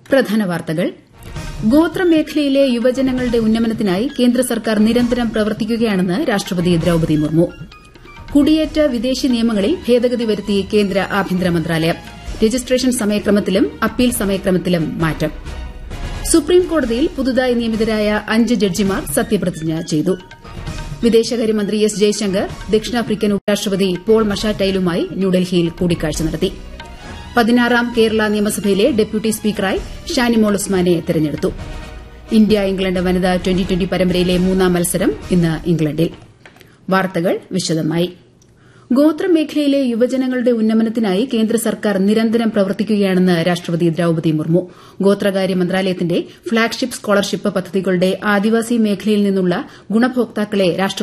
പ്രധാന വാർത്തകൾ ഗോത്രമേഖലയിലെ യുവജനങ്ങളുടെ ഉന്നമനത്തിനായി കേന്ദ്ര സർക്കാർ നിരന്തരം പ്രവർത്തിക്കുകയാണെന്ന് രാഷ്ട്രപതി ദ്രൌപദി മുർമു കുടിയേറ്റ വിദേശി നിയമങ്ങളിൽ ഭേദഗതി വരുത്തി കേന്ദ്ര ആഭ്യന്തര മന്ത്രാലയം രജിസ്ട്രേഷൻ സമയക്രമത്തിലും അപ്പീൽ സമയക്രമത്തിലും മാറ്റം സുപ്രീംകോടതിയിൽ പുതുതായി നിയമിതരായ അഞ്ച് ജഡ്ജിമാർ സത്യപ്രതിജ്ഞ ചെയ്തു വിദേശകാര്യമന്ത്രി എസ് ജയശങ്കർ ദക്ഷിണാഫ്രിക്കൻ ഉപരാഷ്ട്രപതി പോൾ മഷാറ്റൈലുമായി ന്യൂഡൽഹിയിൽ കൂടിക്കാഴ്ച നടത്തി പതിനാറാം കേരള നിയമസഭയിലെ ഡെപ്യൂട്ടി സ്പീക്കറായി ഷാനിമോൾ ഉസ്മാനെ തെരഞ്ഞെടുത്തു ഇന്ത്യ ഇംഗ്ലണ്ട് വനിതാ ട്വന്റി ട്വന്റി പരമ്പരയിലെ മൂന്നാം മത്സരം ഇന്ന് ഇംഗ്ലണ്ടിൽ വാർത്തകൾ വിശദമായി ഗോത്രമേഖലയിലെ യുവജനങ്ങളുടെ ഉന്നമനത്തിനായി കേന്ദ്ര സർക്കാർ നിരന്തരം പ്രവർത്തിക്കുകയാണെന്ന് രാഷ്ട്രപതി ദ്രൌപദി മുർമു ഗോത്രകാര്യ മന്ത്രാലയത്തിന്റെ ഫ്ളാഗ്ഷിപ്പ് സ്കോളർഷിപ്പ് പദ്ധതികളുടെ ആദിവാസി മേഖലയിൽ നിന്നുള്ള ഗുണഭോക്താക്കളെ രാഷ്ട്രപതി